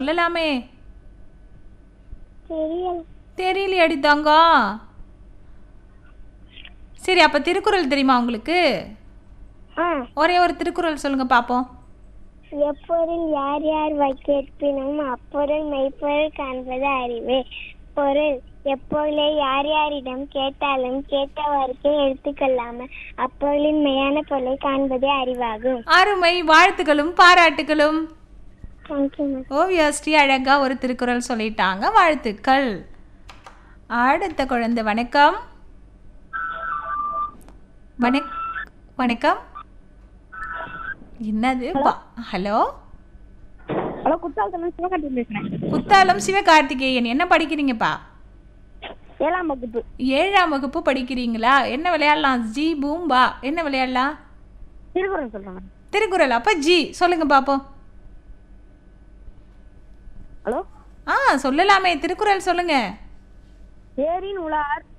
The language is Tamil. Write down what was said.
சொல்லலாமே தெரியல தெரியலையாடி தங்கம் சரி அப்ப திருக்குறள் தெரியுமா உங்களுக்கு ஆ ஒரே ஒரு திருக்குறள் சொல்லுங்க பாப்போம் எப்பொருள் யார் யார் வைக்கேற்பினும் அப்பொருள் மெய்ப்பொருள் காண்பது அறிவு பொருள் எப்பொருளை யார் யாரிடம் கேட்டாலும் கேட்டவருக்கே எடுத்துக்கொள்ளாமல் அப்பொருளின் மெய்யான பொருளை காண்பதே அறிவாகும் அருமை வாழ்த்துக்களும் பாராட்டுகளும் தேங்க்யூ மேம் ஓவியா ஸ்ரீ அழகா ஒரு திருக்குறள் சொல்லிட்டாங்க வாழ்த்துக்கள் அடுத்த குழந்தை வணக்கம் வணக் வணக்கம் என்னது பா- ஹலோ ஹலோ குத்தாலத்தில் சிவகார்த்திகேயன் பேசுகிறேன் குத்தாலம் சிவகார்த்திகேயன் என்ன படிக்கிறீங்கப்பா ஏழாம் வகுப்பு ஏழாம் வகுப்பு படிக்கிறீங்களா என்ன விளையாடலாம் ஜி பூம்பா என்ன விளையாடலாம் திருக்குறள் சொல்கிறேன் திருக்குறள் அப்ப ஜி சொல்லுங்க பாப்போம் ஹலோ ஆ சொல்லலாமே திருக்குறள் சொல்லுங்க ஏரின் உலார்